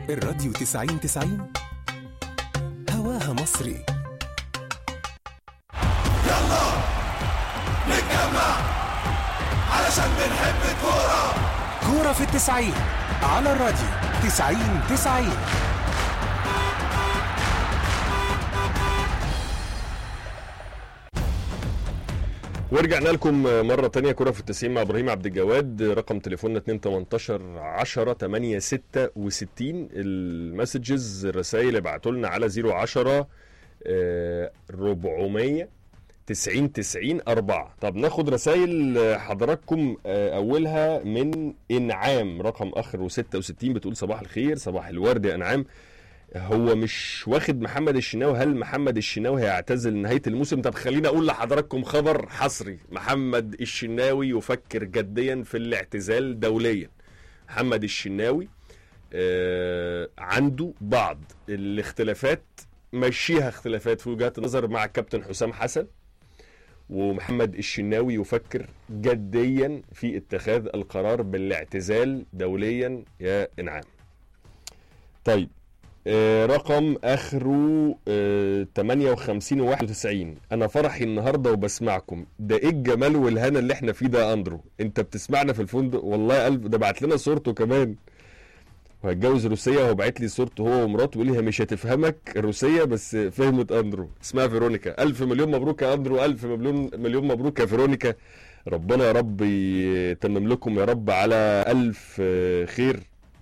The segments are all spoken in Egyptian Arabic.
الراديو تسعين تسعين هواها مصري يلا نتجمع علشان بنحب الكورة كورة في التسعين على الراديو تسعين تسعين ورجعنا لكم مرة تانية كرة في التسعين مع إبراهيم عبد الجواد رقم تليفوننا 2 18 10 8 66 المسجز الرسائل ابعتوا لنا على 010 آه، 400 90 90 4 طب ناخد رسائل حضراتكم آه، أولها من إنعام رقم آخره 66 بتقول صباح الخير صباح الورد يا إنعام هو مش واخد محمد الشناوي هل محمد الشناوي هيعتزل نهايه الموسم طب خليني اقول لحضراتكم خبر حصري محمد الشناوي يفكر جديا في الاعتزال دوليا محمد الشناوي آه عنده بعض الاختلافات مشيها اختلافات في وجهات النظر مع الكابتن حسام حسن ومحمد الشناوي يفكر جديا في اتخاذ القرار بالاعتزال دوليا يا انعام طيب آه، رقم اخره آه، 58 و 91 انا فرحي النهارده وبسمعكم ده ايه الجمال والهنا اللي احنا فيه ده يا اندرو انت بتسمعنا في الفندق والله قلب ده بعت لنا صورته كمان وهتجوز روسيه وهو بعت لي صورته هو ومراته ويقول لي هي مش هتفهمك الروسيه بس فهمت اندرو اسمها فيرونيكا الف مليون مبروك يا اندرو الف مليون مليون مبروك يا فيرونيكا ربنا يا رب يتمم لكم يا رب على الف آه، خير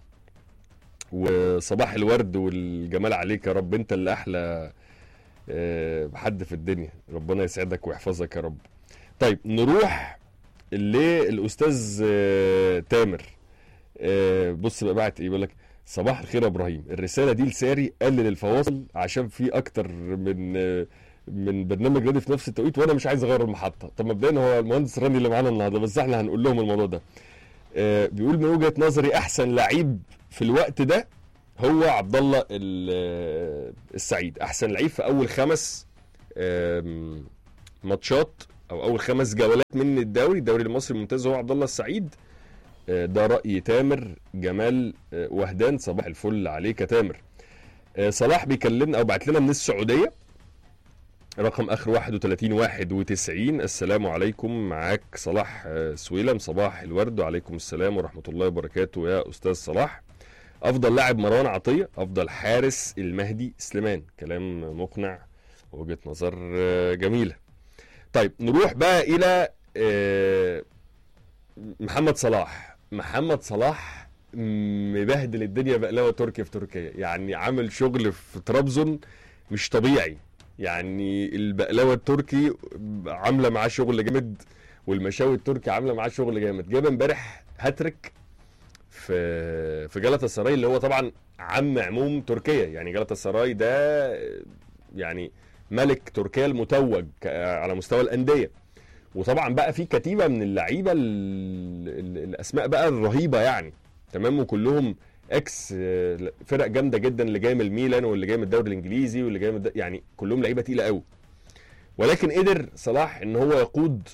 وصباح الورد والجمال عليك يا رب انت اللي احلى آه، حد في الدنيا ربنا يسعدك ويحفظك يا رب طيب نروح للاستاذ آه، تامر آه، بص بقى بعت ايه بيقول لك صباح الخير يا ابراهيم الرساله دي لساري قلل الفواصل عشان في اكتر من آه، من برنامج نادي في نفس التوقيت وانا مش عايز اغير المحطه طب مبدئيا هو المهندس راني اللي معانا النهارده بس احنا هنقول لهم الموضوع ده آه، بيقول من وجهه نظري احسن لعيب في الوقت ده هو عبد الله ال- آه، السعيد احسن لعيب في اول خمس آم، ماتشات او اول خمس جولات من الدوري الدوري المصري الممتاز هو عبد الله السعيد آه، ده راي تامر جمال آه، وهدان صباح الفل عليك يا تامر آه، صلاح بيكلمنا او بعت لنا من السعوديه رقم اخر 31 91 السلام عليكم معاك صلاح آه، سويلم صباح الورد وعليكم السلام ورحمه الله وبركاته يا استاذ صلاح افضل لاعب مروان عطيه افضل حارس المهدي سليمان كلام مقنع وجهه نظر آه، جميله طيب نروح بقى الى آه، محمد صلاح محمد صلاح مبهدل الدنيا بقلاوه تركيا في تركيا يعني عامل شغل في طرابزون مش طبيعي يعني البقلاوه التركي عامله معاه شغل جامد والمشاوي التركي عامله معاه شغل جامد جاب امبارح هاتريك في في جلطة سراي اللي هو طبعا عم عموم تركيا يعني جلطة سراي ده يعني ملك تركيا المتوج ك- على مستوى الانديه وطبعا بقى في كتيبه من اللعيبه ال- ال- الاسماء بقى الرهيبه يعني تمام وكلهم اكس آه، فرق جامده جدا اللي جاي من الميلان واللي جاي من الدوري الانجليزي واللي جاي من الد- يعني كلهم لعيبه تقيله قوي ولكن قدر صلاح ان هو يقود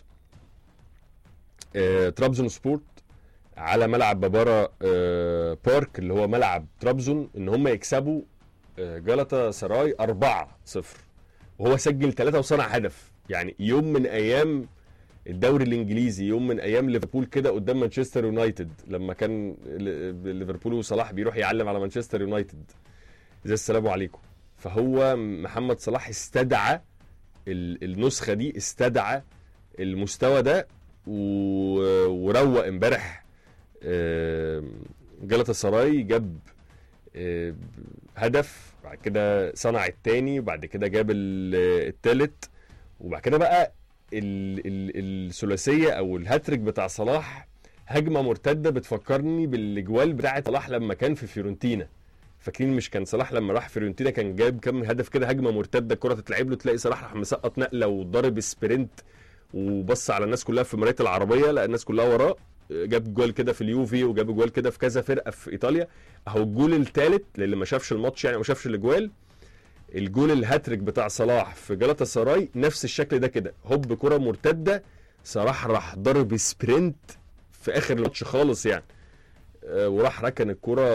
آه، ترابزون سبورت على ملعب بابارا آه، بارك اللي هو ملعب ترابزون ان هم يكسبوا آه، جلطة سراي 4 0 وهو سجل ثلاثة وصنع هدف يعني يوم من ايام الدوري الانجليزي يوم من ايام ليفربول كده قدام مانشستر يونايتد لما كان ل- ليفربول وصلاح بيروح يعلم على مانشستر يونايتد زي السلام عليكم فهو محمد صلاح استدعى ال- النسخه دي استدعى المستوى ده و- وروق امبارح جلطة سراي جاب آه، هدف بعد كده صنع التاني وبعد كده جاب ال- التالت وبعد كده بقى ال ال الثلاثيه او الهاتريك بتاع صلاح هجمه مرتده بتفكرني بالاجوال بتاعه صلاح لما كان في فيورنتينا فاكرين مش كان صلاح لما راح فيورنتينا كان جايب كام هدف كده هجمه مرتده الكره تتلعب له تلاقي صلاح راح مسقط نقله وضارب سبرنت وبص على الناس كلها في مرايه العربيه لقى الناس كلها وراه جاب جوال كده في اليوفي وجاب جوال كده في كذا فرقه في ايطاليا اهو الجول الثالث للي ما شافش الماتش يعني ما شافش الاجوال الجول الهاتريك بتاع صلاح في جلطة سراي نفس الشكل ده كده هوب كرة مرتدة صلاح راح ضرب سبرنت في اخر الماتش خالص يعني آه، وراح ركن الكرة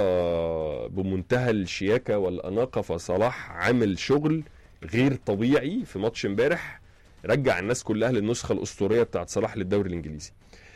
بمنتهى الشياكة والأناقة فصلاح عامل شغل غير طبيعي في ماتش امبارح رجع الناس كلها للنسخة الأسطورية بتاعت صلاح للدوري الإنجليزي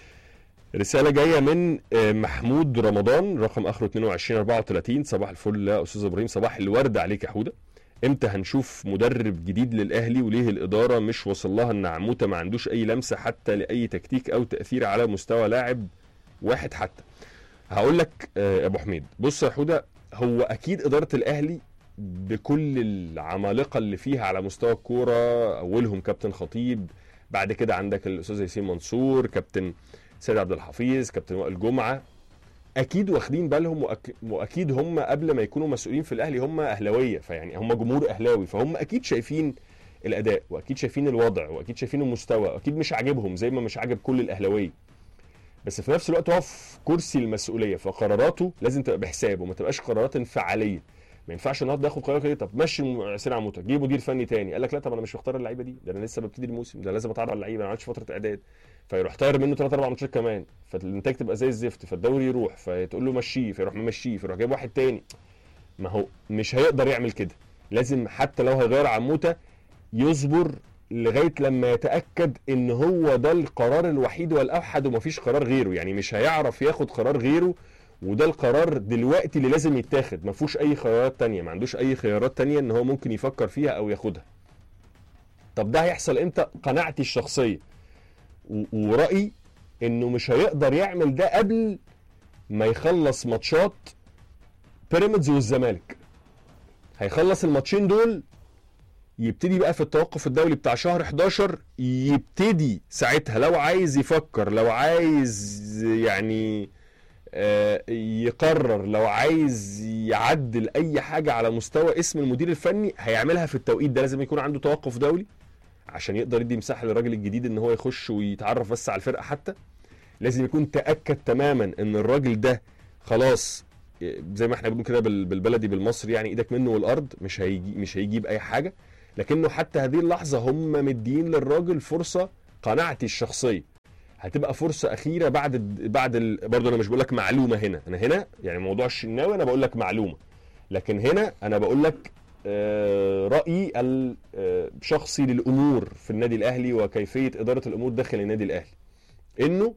رسالة جاية من آه، محمود رمضان رقم آخره 22 34 صباح الفل يا أستاذ إبراهيم صباح الورد عليك يا حودة امتى هنشوف مدرب جديد للأهلي وليه الإدارة مش وصل لها إن عموتة ما عندوش أي لمسة حتى لأي تكتيك أو تأثير على مستوى لاعب واحد حتى هقول لك آه، يا ابو حميد بص يا حوده هو اكيد اداره الاهلي بكل العمالقه اللي فيها على مستوى الكوره اولهم كابتن خطيب بعد كده عندك الاستاذ ياسين منصور كابتن سيد عبد الحفيظ كابتن وائل جمعه اكيد واخدين بالهم وأك... واكيد هم قبل ما يكونوا مسؤولين في الاهلي هم اهلاويه فيعني هم جمهور اهلاوي فهم اكيد شايفين الاداء واكيد شايفين الوضع واكيد شايفين المستوى واكيد مش عاجبهم زي ما مش عاجب كل الاهلاويه بس في نفس الوقت هو في كرسي المسؤوليه فقراراته لازم تبقى بحساب وما تبقاش قرارات انفعاليه ما ينفعش النهارده ياخد قرار كده طب مشي حسين عموته جيب مدير فني تاني قال لك لا طب انا مش مختار اللعيبه دي ده انا لسه ببتدي الموسم ده أنا لازم اتعرف على اللعيبه انا ما عملتش فتره اعداد فيروح طاير منه ثلاث اربع ماتشات كمان فالنتائج تبقى زي الزفت فالدوري يروح فتقول له مشيه فيروح ممشيه فيروح جايب واحد تاني ما هو مش هيقدر يعمل كده لازم حتى لو هيغير عموته يصبر لغايه لما يتاكد ان هو ده القرار الوحيد والاوحد ومفيش قرار غيره يعني مش هيعرف ياخد قرار غيره وده القرار دلوقتي اللي لازم يتاخد ما فيهوش اي خيارات تانية ما عندوش اي خيارات تانية ان هو ممكن يفكر فيها او ياخدها طب ده هيحصل امتى قناعتي الشخصيه و- ورأيي انه مش هيقدر يعمل ده قبل ما يخلص ماتشات بيراميدز والزمالك هيخلص الماتشين دول يبتدي بقى في التوقف الدولي بتاع شهر 11 يبتدي ساعتها لو عايز يفكر لو عايز يعني آه، يقرر لو عايز يعدل اي حاجه على مستوى اسم المدير الفني هيعملها في التوقيت ده لازم يكون عنده توقف دولي عشان يقدر يدي مساحه للراجل الجديد ان هو يخش ويتعرف بس على الفرقه حتى لازم يكون تاكد تماما ان الراجل ده خلاص آه، زي ما احنا بنقول كده بال- بالبلدي بالمصري يعني ايدك منه والارض مش هيجي مش هيجيب اي حاجه لكنه حتى هذه اللحظه هم مدين للراجل فرصه قناعتي الشخصيه هتبقى فرصه اخيره بعد بعد ال... برضه انا مش بقول لك معلومه هنا انا هنا يعني موضوع الشناوي انا بقول لك معلومه لكن هنا انا بقول لك آه، رايي الشخصي للامور في النادي الاهلي وكيفيه اداره الامور داخل النادي الاهلي انه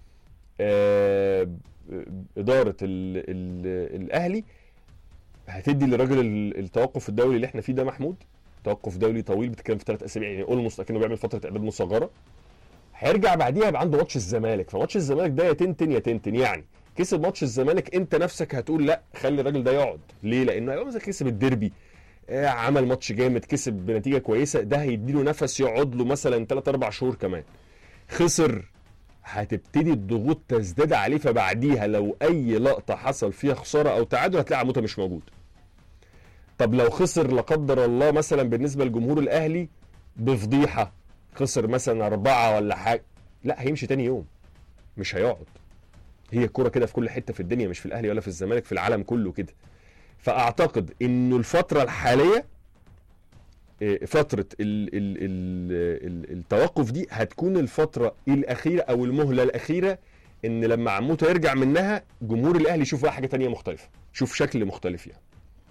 آه، اداره ال ال الاهلي هتدي للراجل ال- التوقف الدولي اللي احنا فيه ده محمود توقف دولي طويل بتتكلم في ثلاث اسابيع يعني اولموست اكنه بيعمل فتره اعداد مصغره هيرجع بعديها يبقى عنده ماتش الزمالك فماتش الزمالك ده يا تنتن يا تنتن يعني كسب ماتش الزمالك انت نفسك هتقول لا خلي الراجل ده يقعد ليه لانه هيبقى مثلا كسب الديربي آه، عمل ماتش جامد كسب بنتيجه كويسه ده هيديله نفس يقعد له مثلا 3 4 شهور كمان خسر هتبتدي الضغوط تزداد عليه فبعديها لو اي لقطه حصل فيها خساره او تعادل هتلاقي عموته مش موجود طب لو خسر لا قدر الله مثلا بالنسبه لجمهور الاهلي بفضيحه خسر مثلا اربعه ولا حاجه لا هيمشي تاني يوم مش هيقعد هي الكوره كده في كل حته في الدنيا مش في الاهلي ولا في الزمالك في العالم كله كده فاعتقد انه الفتره الحاليه إيه، فتره ال ال ال ال التوقف دي هتكون الفتره الاخيره او المهله الاخيره ان لما عموته يرجع منها جمهور الاهلي يشوف بقى حاجه تانية مختلفه شوف شكل مختلف يعني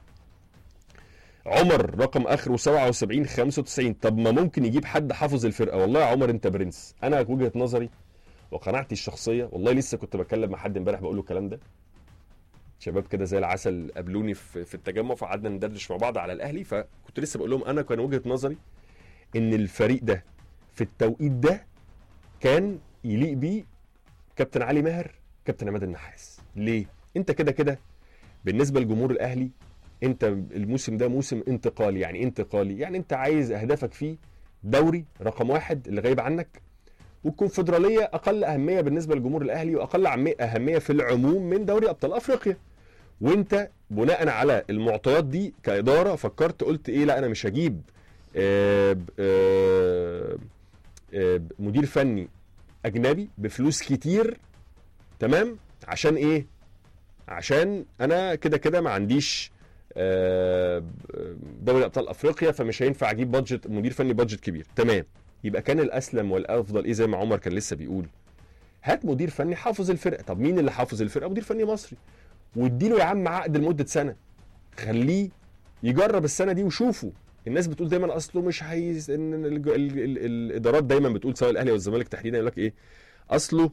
عمر رقم اخره 77 95 طب ما ممكن يجيب حد حافظ الفرقه والله يا عمر انت برنس انا وجهه نظري وقناعتي الشخصيه والله لسه كنت بتكلم مع حد امبارح بقول له الكلام ده شباب كده زي العسل قابلوني في, في التجمع فقعدنا ندردش مع بعض على الاهلي فكنت لسه بقول لهم انا كان وجهه نظري ان الفريق ده في التوقيت ده كان يليق بيه كابتن علي ماهر كابتن عماد النحاس ليه انت كده كده بالنسبه لجمهور الاهلي انت الموسم ده موسم انتقالي يعني إيه انتقالي يعني انت عايز اهدافك فيه دوري رقم واحد اللي غايب عنك والكونفدراليه اقل اهميه بالنسبه لجمهور الاهلي واقل عمي- اهميه في العموم من دوري ابطال افريقيا وانت بناء على المعطيات دي كاداره فكرت قلت ايه لا انا مش هجيب آه، ب- آه، آه، ب- مدير فني اجنبي بفلوس كتير تمام عشان ايه عشان انا كده كده ما عنديش آه، دوري ابطال افريقيا فمش هينفع اجيب بادجت مدير فني بادجت كبير تمام يبقى كان الاسلم والافضل ايه زي ما عمر كان لسه بيقول هات مدير فني حافظ الفرقه طب مين اللي حافظ الفرقه مدير فني مصري واديله يا عم عقد لمده سنه خليه يجرب السنه دي وشوفه الناس بتقول دايما اصله مش هيز ان ال... ال... ال... الادارات دايما بتقول سواء الاهلي والزمالك تحديدا يقول لك ايه اصله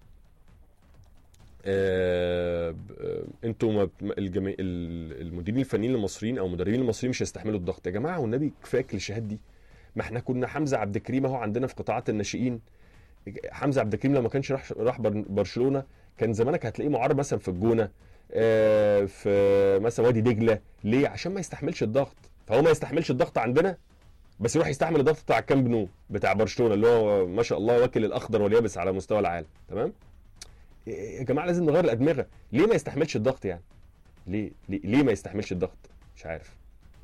آه... ب- آه، انتوا ما... ما- الجمي... ال- المديرين الفنيين المصريين او المدربين المصريين مش هيستحملوا الضغط يا جماعه والنبي كفايه الكليشيهات دي ما احنا كنا حمزه عبد الكريم اهو عندنا في قطاعات الناشئين حمزه عبد الكريم لما كانش راح راح بر- برشلونه كان زمانك هتلاقيه معار مثلا في الجونه آه، في مثلا وادي دجله ليه عشان ما يستحملش الضغط فهو ما يستحملش الضغط عندنا بس يروح يستحمل الضغط بتاع الكامب نو بتاع برشلونه اللي هو ما شاء الله واكل الاخضر واليابس على مستوى العالم تمام يا جماعه لازم نغير الادمغه ليه ما يستحملش الضغط يعني ليه ليه, ليه ما يستحملش الضغط مش عارف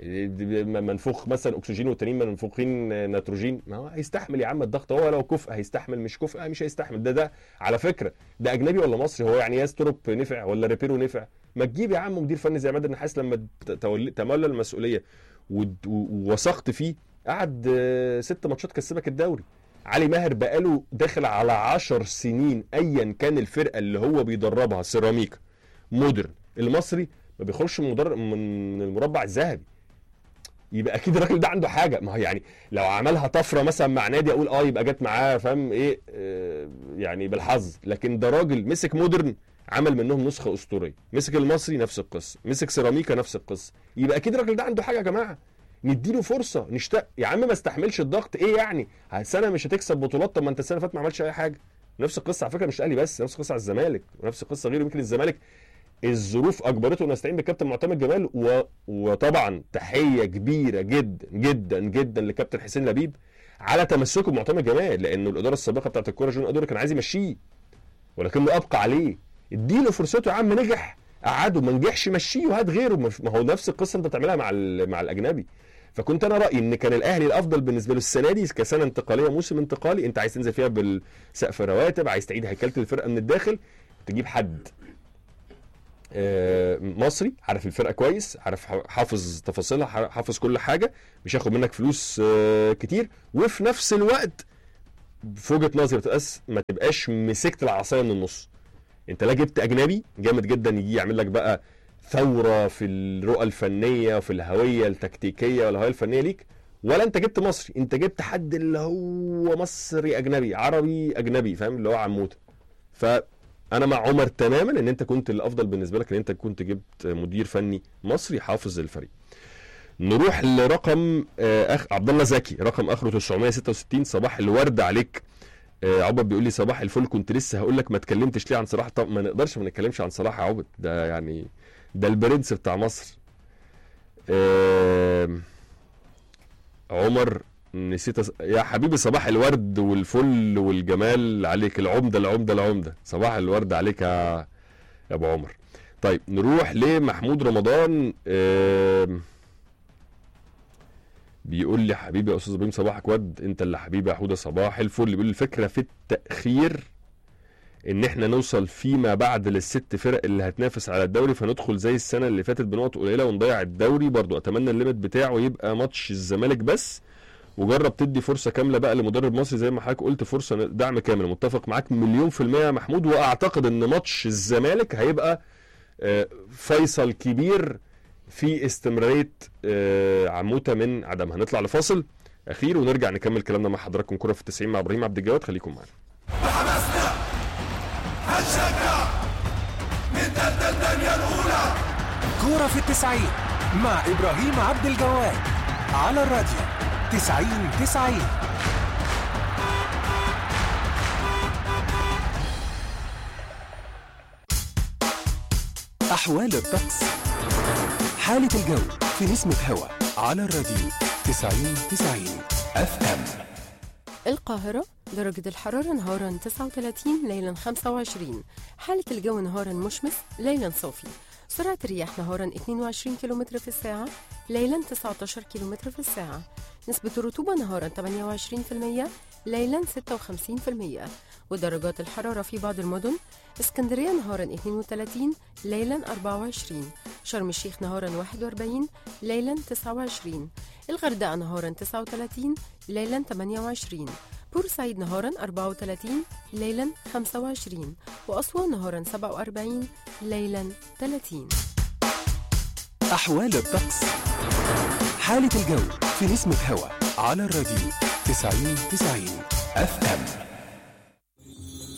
منفوخ مثلا اكسجين والتانيين منفوخين نيتروجين ما هو هيستحمل يا عم الضغط هو لو كفء هيستحمل مش كفء مش هيستحمل ده ده على فكره ده اجنبي ولا مصري هو يعني ياستروب نفع ولا ريبيرو نفع ما تجيب يا عم مدير فني زي عماد النحاس لما ت- تولي- تولى المسؤوليه ود- و- ووثقت فيه قعد آه، ست ماتشات كسبك الدوري علي ماهر بقاله داخل على عشر سنين ايا كان الفرقه اللي هو بيدربها سيراميكا مودرن المصري ما بيخرجش من مدر- من المربع الذهبي يبقى اكيد الراجل ده عنده حاجه ما هو يعني لو عملها طفره مثلا مع نادي اقول اه يبقى جت معاه فاهم ايه آه يعني بالحظ لكن ده راجل مسك مودرن عمل منهم نسخه اسطوريه مسك المصري نفس القصه مسك سيراميكا نفس القصه يبقى اكيد الراجل ده عنده حاجه يا جماعه نديله فرصه نشتاق يا عم ما استحملش الضغط ايه يعني سنه مش هتكسب بطولات طب ما انت السنه اللي فاتت ما عملتش اي حاجه نفس القصه على فكره مش الاهلي بس نفس القصه على الزمالك ونفس القصه غيره يمكن الزمالك الظروف اجبرته انه يستعين بالكابتن معتمد جمال و... وطبعا تحيه كبيره جدا جدا جدا لكابتن حسين لبيب على تمسكه بمعتمد جمال لانه الاداره السابقه بتاعت الكوره جون ادور كان عايز يمشيه ولكنه ابقى عليه اديله فرصته يا عم نجح قعده ما نجحش مشيه وهات غيره ما ما هو نفس القصه انت بتعملها مع ال- مع الاجنبي فكنت انا رايي ان كان الاهلي الافضل بالنسبه له السنه دي كسنه انتقاليه موسم انتقالي انت عايز تنزل فيها بالسقف رواتب عايز تعيد هيكله الفرقه من الداخل تجيب حد آه، مصري عارف الفرقه كويس عارف ح- حافظ تفاصيلها ح- حافظ كل حاجه مش هياخد منك فلوس آه، كتير وفي نفس الوقت في وجهه نظري ما تبقاش ما تبقاش مسكت العصايه من النص انت لا جبت اجنبي جامد جدا يجي يعمل لك بقى ثوره في الرؤى الفنيه وفي الهويه التكتيكيه والهويه الفنيه ليك ولا انت جبت مصري انت جبت حد اللي هو مصري اجنبي عربي اجنبي فاهم اللي هو عموته فانا مع عمر تماما ان انت كنت الافضل بالنسبه لك ان انت كنت جبت مدير فني مصري حافظ الفريق نروح لرقم آه، اخ عبد الله زكي رقم اخره 966 صباح الورد عليك آه، عبد بيقول لي صباح الفل كنت لسه هقول لك ما اتكلمتش ليه عن صلاح طب ما نقدرش ما نتكلمش عن صلاح يا عبد ده يعني ده البرنس بتاع مصر آم، عمر نسيت أس... يا حبيبي صباح الورد والفل والجمال عليك العمده العمده العمده صباح الورد عليك يا يا ابو عمر طيب نروح لمحمود رمضان آم، بيقول لي حبيبي يا استاذ ابراهيم صباحك ورد انت اللي حبيبي يا حوده صباح الفل بيقول لي الفكره في التاخير ان احنا نوصل فيما بعد للست فرق اللي هتنافس على الدوري فندخل زي السنه اللي فاتت بنقط قليله ونضيع الدوري برضو اتمنى الليمت بتاعه يبقى ماتش الزمالك بس وجرب تدي فرصه كامله بقى لمدرب مصري زي ما حضرتك قلت فرصه دعم كامل متفق معاك مليون في الميه يا محمود واعتقد ان ماتش الزمالك هيبقى آه، فيصل كبير في استمراريه آه، عموته من عدمها هنطلع لفاصل اخير ونرجع نكمل كلامنا مع حضراتكم كره في التسعين مع ابراهيم عبد الجواد خليكم معانا بحماسنا هنشجع نتقدم الدنيا الأولى كورة في التسعين مع إبراهيم عبد الجواد على الراديو تسعين تسعين أحوال الطقس حالة الجو في نسمة هوا على الراديو تسعين تسعين اف ام القاهرة درجة الحرارة نهارا 39 ليلا 25 حالة الجو نهارا مشمس ليلا صافي سرعة الرياح نهارا 22 كم في الساعة ليلا 19 كم في الساعة نسبة الرطوبة نهارا 28% ليلا 56% ودرجات الحرارة في بعض المدن اسكندرية نهارا 32 ليلا 24 شرم الشيخ نهارا 41 ليلا 29 الغردقة نهارا 39 ليلا 28 بورسعيد نهارا 34 ليلا 25 وأسوان نهارا 47 ليلا 30 أحوال الطقس حالة الجو في نسمة هوا على الراديو 90 90 اف ام